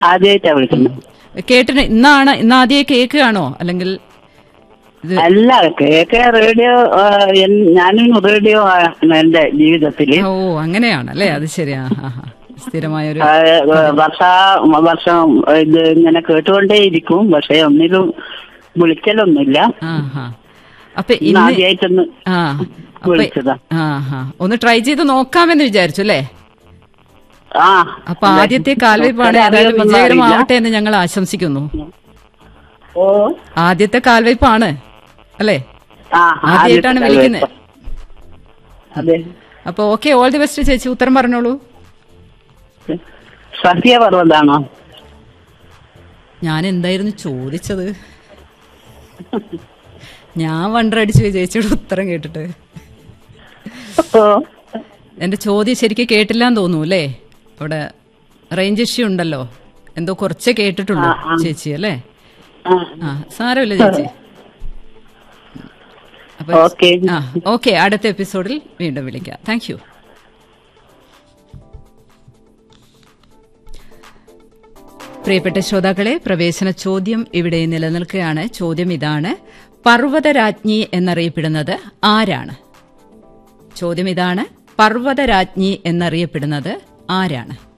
ആദ്യമായിട്ടാ വിളിക്കുന്നത് കേട്ടിട്ട് ഇന്നാണ് ഇന്ന് ആദ്യമേ കേൾക്കുകയാണോ അല്ലെങ്കിൽ ഇത് അല്ല കേക്ക് റേഡിയോ ആ, എൻ- ഞാനും റേഡിയോ ആണ് എന്റെ ജീവിതത്തില് ഓ അങ്ങനെയാണ് അല്ലേ അത് ശരിയാ സ്ഥിരമായ ഒരു ആ, വർഷ വർഷം ഇത് ഇങ്ങനെ കേട്ടുകൊണ്ടേയിരിക്കും പക്ഷെ ഒന്നിലും വിളിക്കലൊന്നുമില്ല ആ ഹാ അപ്പൊ ഇന്ന് ഇന്ന് ആദ്യമായിട്ടൊന്ന് ആ അപ്പൊ വിളിച്ചതാ ആ ഹാ ഒന്ന് ട്രൈ ചെയ്ത് നോക്കാമെന്ന് വിചാരിച്ചു അല്ലേ ആ അപ്പൊ ആദ്യത്തെ കാൽവയ്പാണ് ഏതായാലും വിജയകരമാവട്ടെ എന്ന് ഞങ്ങൾ ആശംസിക്കുന്നു ഓ ആദ്യത്തെ കാൽവയ്പാണ് അല്ലേ ആ ആദ്യമായിട്ടാണ് ആദ്യത്തെ വിളിക്കുന്നത് അതെ അപ്പൊ ഓക്കെ ഓൾ ദി ബെസ്റ്റ് ചേച്ചി ഉത്തരം പറഞ്ഞോളൂ സത്യപർവ്വതാണോ ഞാൻ എന്തായിരുന്നു ചോദിച്ചത് ഞാൻ വണ്ടറടിച്ചു ചേച്ചിയുടെ ഉത്തരം കേട്ടിട്ട് ഓ എന്റെ ചോദ്യം ശരിക്കും കേട്ടില്ലാന്ന് തോന്നുന്നു അല്ലേ അവിടെ റേഞ്ച് ഇഷ്യൂ ഉണ്ടല്ലോ എന്തോ കുറച്ചേ കേട്ടിട്ടുള്ളൂ ചേച്ചി അല്ലേ ആ, ആ സാരമില്ല ചേച്ചി അപ്പൊ ഓക്കെ ആ ഓക്കെ അടുത്ത എപ്പിസോഡിൽ വീണ്ടും വിളിക്കാം താങ്ക് യു പ്രിയപ്പെട്ട ശ്രോതാക്കളെ പ്രവേശന ചോദ്യം ഇവിടെ നിലനിൽക്കുകയാണ് ചോദ്യം ഇതാണ് പർവ്വതരാജ്ഞി എന്നറിയപ്പെടുന്നത് ആരാണ് ചോദ്യം ഇതാണ് പർവ്വതരാജ്ഞി എന്നറിയപ്പെടുന്നത് ആരാണ്